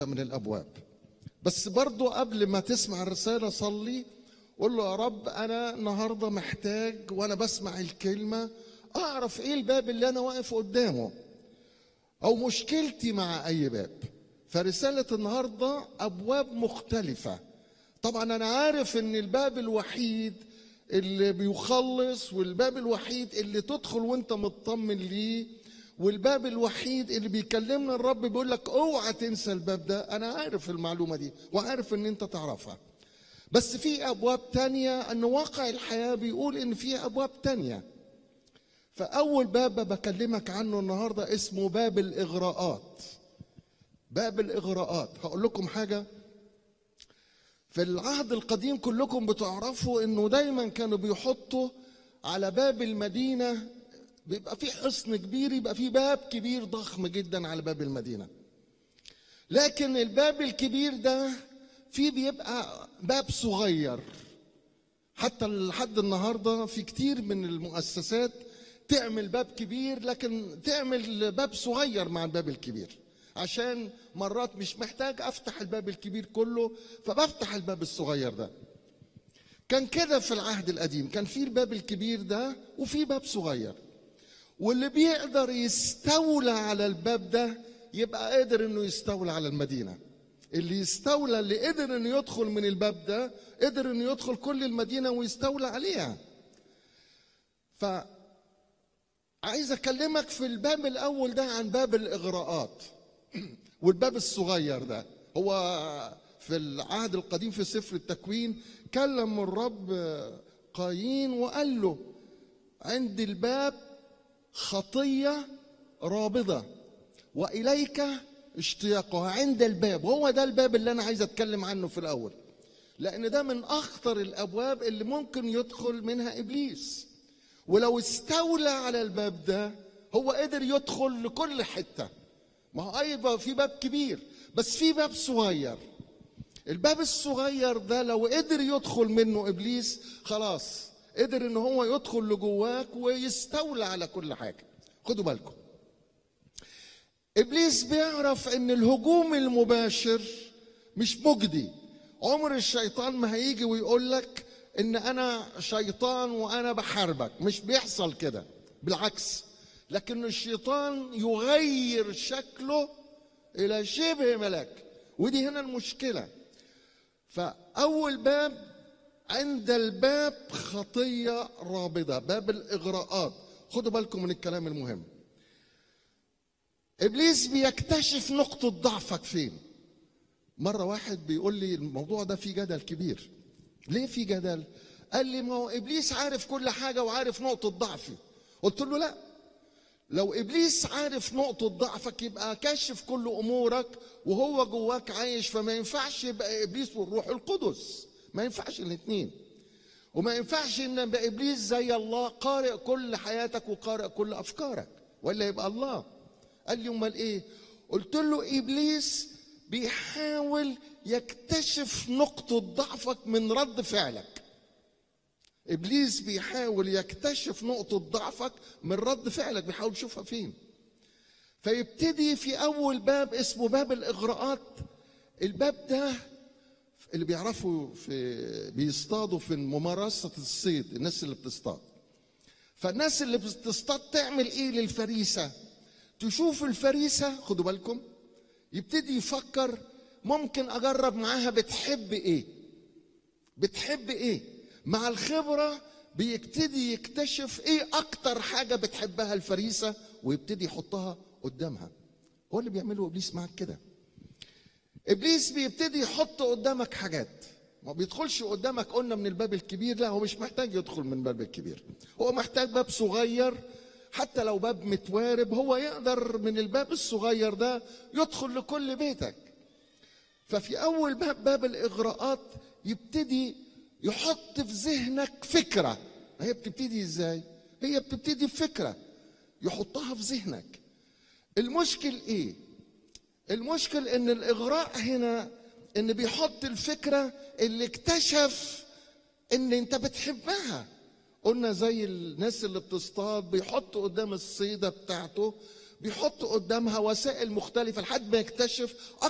من الابواب بس برضو قبل ما تسمع الرساله صلي قول له يا رب انا النهارده محتاج وانا بسمع الكلمه اعرف ايه الباب اللي انا واقف قدامه او مشكلتي مع اي باب فرساله النهارده ابواب مختلفه طبعا انا عارف ان الباب الوحيد اللي بيخلص والباب الوحيد اللي تدخل وانت مطمن ليه والباب الوحيد اللي بيكلمنا الرب بيقول لك اوعى تنسى الباب ده انا عارف المعلومه دي وعارف ان انت تعرفها بس في ابواب تانية ان واقع الحياه بيقول ان في ابواب تانية فاول باب بكلمك عنه النهارده اسمه باب الاغراءات باب الاغراءات هقول لكم حاجه في العهد القديم كلكم بتعرفوا انه دايما كانوا بيحطوا على باب المدينه بيبقى في حصن كبير يبقى في باب كبير ضخم جدا على باب المدينه لكن الباب الكبير ده فيه بيبقى باب صغير حتى لحد النهارده في كتير من المؤسسات تعمل باب كبير لكن تعمل باب صغير مع الباب الكبير عشان مرات مش محتاج افتح الباب الكبير كله فبفتح الباب الصغير ده كان كده في العهد القديم كان في الباب الكبير ده وفي باب صغير واللي بيقدر يستولى على الباب ده يبقى قادر انه يستولى على المدينه اللي يستولى اللي قدر انه يدخل من الباب ده قدر انه يدخل كل المدينه ويستولى عليها ف عايز اكلمك في الباب الاول ده عن باب الاغراءات والباب الصغير ده هو في العهد القديم في سفر التكوين كلم الرب قايين وقال له عند الباب خطيه رابضه واليك اشتياقها عند الباب هو ده الباب اللي انا عايز اتكلم عنه في الاول لان ده من اخطر الابواب اللي ممكن يدخل منها ابليس ولو استولى على الباب ده هو قدر يدخل لكل حته ما هو ايضا في باب كبير بس في باب صغير الباب الصغير ده لو قدر يدخل منه ابليس خلاص قدر ان هو يدخل لجواك ويستولى على كل حاجه خدوا بالكم ابليس بيعرف ان الهجوم المباشر مش مجدي عمر الشيطان ما هيجي ويقول لك ان انا شيطان وانا بحاربك مش بيحصل كده بالعكس لكن الشيطان يغير شكله الى شبه ملاك ودي هنا المشكله فاول باب عند الباب خطيه رابضه باب الاغراءات خدوا بالكم من الكلام المهم ابليس بيكتشف نقطه ضعفك فين مره واحد بيقول لي الموضوع ده فيه جدل كبير ليه في جدل قال لي ما هو ابليس عارف كل حاجه وعارف نقطه ضعفي قلت له لا لو ابليس عارف نقطه ضعفك يبقى كاشف كل امورك وهو جواك عايش فما ينفعش يبقى ابليس والروح القدس ما ينفعش الاثنين وما ينفعش ان يبقى ابليس زي الله قارئ كل حياتك وقارئ كل افكارك ولا يبقى الله قال لي امال ايه قلت له ابليس بيحاول يكتشف نقطه ضعفك من رد فعلك ابليس بيحاول يكتشف نقطه ضعفك من رد فعلك بيحاول يشوفها فين فيبتدي في اول باب اسمه باب الاغراءات الباب ده اللي بيعرفوا في بيصطادوا في ممارسه الصيد الناس اللي بتصطاد فالناس اللي بتصطاد تعمل ايه للفريسه تشوف الفريسه خدوا بالكم يبتدي يفكر ممكن اجرب معاها بتحب ايه بتحب ايه مع الخبره بيبتدي يكتشف ايه اكتر حاجه بتحبها الفريسه ويبتدي يحطها قدامها هو اللي بيعمله ابليس معاك كده ابليس بيبتدي يحط قدامك حاجات ما بيدخلش قدامك قلنا من الباب الكبير لا هو مش محتاج يدخل من الباب الكبير هو محتاج باب صغير حتى لو باب متوارب هو يقدر من الباب الصغير ده يدخل لكل بيتك ففي اول باب باب الاغراءات يبتدي يحط في ذهنك فكره هي بتبتدي ازاي هي بتبتدي بفكره يحطها في ذهنك المشكل ايه المشكل ان الاغراء هنا ان بيحط الفكره اللي اكتشف ان انت بتحبها قلنا زي الناس اللي بتصطاد بيحط قدام الصيده بتاعته بيحط قدامها وسائل مختلفه لحد ما يكتشف